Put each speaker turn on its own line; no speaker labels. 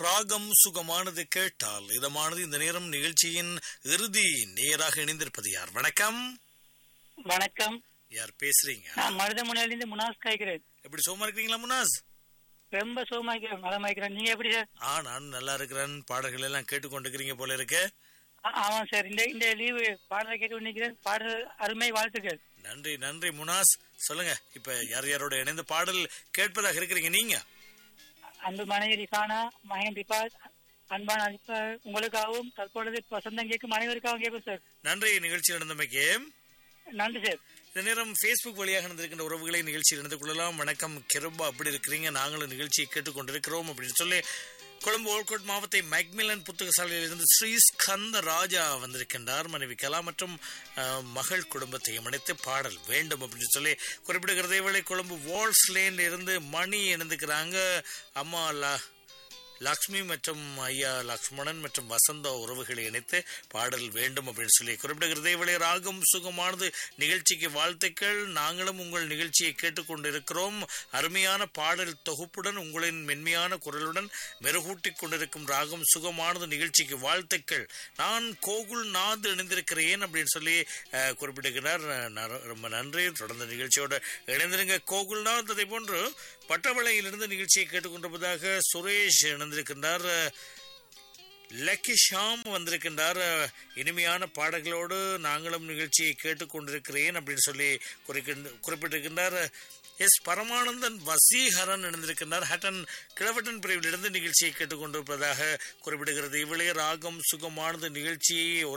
ராகம் சுகமானது கேட்டால் இதமானது இந்த நேரம் நிகழ்ச்சியின் இறுதி நேராக இணைந்திருப்பது யார் வணக்கம்
வணக்கம்
யார் பேசுறீங்க
நான் மருதமுனையிலிருந்து முனாஸ் காய்க்கிறேன்
எப்படி சுகமா இருக்கிறீங்களா முனாஸ்
ரொம்ப சுகமாக்கிறேன் நலமாக்கிறேன் நீங்க எப்படி சார்
ஆ நான் நல்லா இருக்கிறேன் பாடல்கள் எல்லாம் கேட்டுக்கொண்டிருக்கிறீங்க போல இருக்கு
ஆ- ஆமாம் சார் இந்த இந்த லீவு பாடலை கேட்டு நிற்கிறேன் பாடல் அருமை வாழ்த்துக்கள்
நன்றி நன்றி முனாஸ் சொல்லுங்க இப்ப யார் யாரோட இணைந்து பாடல் கேட்பதாக இருக்கிறீங்க நீங்க
அன்பு மனைவி ரிஃபானா மகன் ரிபாத் அன்பான அலிப்பா உங்களுக்காகவும் தற்பொழுது வசந்தம் கேட்கும் அனைவருக்காகவும் கேட்கும் சார்
நன்றி நிகழ்ச்சி நடந்தமைக்கு
நன்றி சார்
இந்த நேரம் ஃபேஸ்புக் வழியாக நடந்திருக்கின்ற உறவுகளை நிகழ்ச்சியில் இணைந்து கொள்ளலாம் வணக்கம் கிருபா அப்படி இருக்கிறீங்க நாங்களும் நிகழ்ச்சியை கேட்டுக்கொண்டிருக்கிறோம் அப்படின்னு சொல்லி கொழும்பு ஓல்கோட் மாவட்ட மைக்மிலன் புத்தகசாலையிலிருந்து ஸ்ரீ ஸ்கந்த ராஜா வந்திருக்கின்றார் மனைவி கலா மற்றும் அஹ், மகள் குடும்பத்தையும் இணைத்து பாடல் வேண்டும் அப்படின்னு சொல்லி குறிப்பிடுகிறதை வேளை கொழும்பு வால்ஸ் லேன்ல இருந்து மணி இணைந்துக்கிறாங்க அம்மா லா லக்ஷ்மி மற்றும் ஐயா லக்ஷ்மணன் மற்றும் வசந்த உறவுகளை இணைத்து பாடல் வேண்டும் அப்படின்னு சொல்லி குறிப்பிடுகிறதே வேளை ராகம் சுகமானது நிகழ்ச்சிக்கு வாழ்த்துக்கள் நாங்களும் உங்கள் நிகழ்ச்சியை கேட்டுக்கொண்டிருக்கிறோம் அருமையான பாடல் தொகுப்புடன் உங்களின் மென்மையான குரலுடன் மெருகூட்டிக் கொண்டிருக்கும் ராகம் சுகமானது நிகழ்ச்சிக்கு வாழ்த்துக்கள் நான் கோகுல் நாத் இணைந்திருக்கிறேன் அப்படின்னு சொல்லி அஹ், குறிப்பிடுகிறார் ந- ரொம்ப நன்றி தொடர்ந்து நிகழ்ச்சியோட இணைந்திருங்க கோகுல்நாத் அதே போன்று பட்டவளையிலிருந்து நிகழ்ச்சியை கேட்டுக்கொண்டிருப்பதாக சுரேஷ் இணைந்திருக்கின்றார் லக்கி ஷாம் வந்திருக்கின்றார் இனிமையான பாடல்களோடு நாங்களும் நிகழ்ச்சியை கேட்டுக்கொண்டிருக்கிறேன் அப்படின்னு சொல்லி குறிக்கின்ற- குறிப்பிட்டிருக்கின்றார் எஸ் பரமானந்தன் வசீகரன் இணைந்திருக்கின்றார் ஹட்டன் கிழவட்டன் பிரிவிலிருந்து நிகழ்ச்சியை கேட்டுக்கொண்டிருப்பதாக குறிப்பிடுகிறது இவளே ராகம் சுகமானது நிகழ்ச்சியை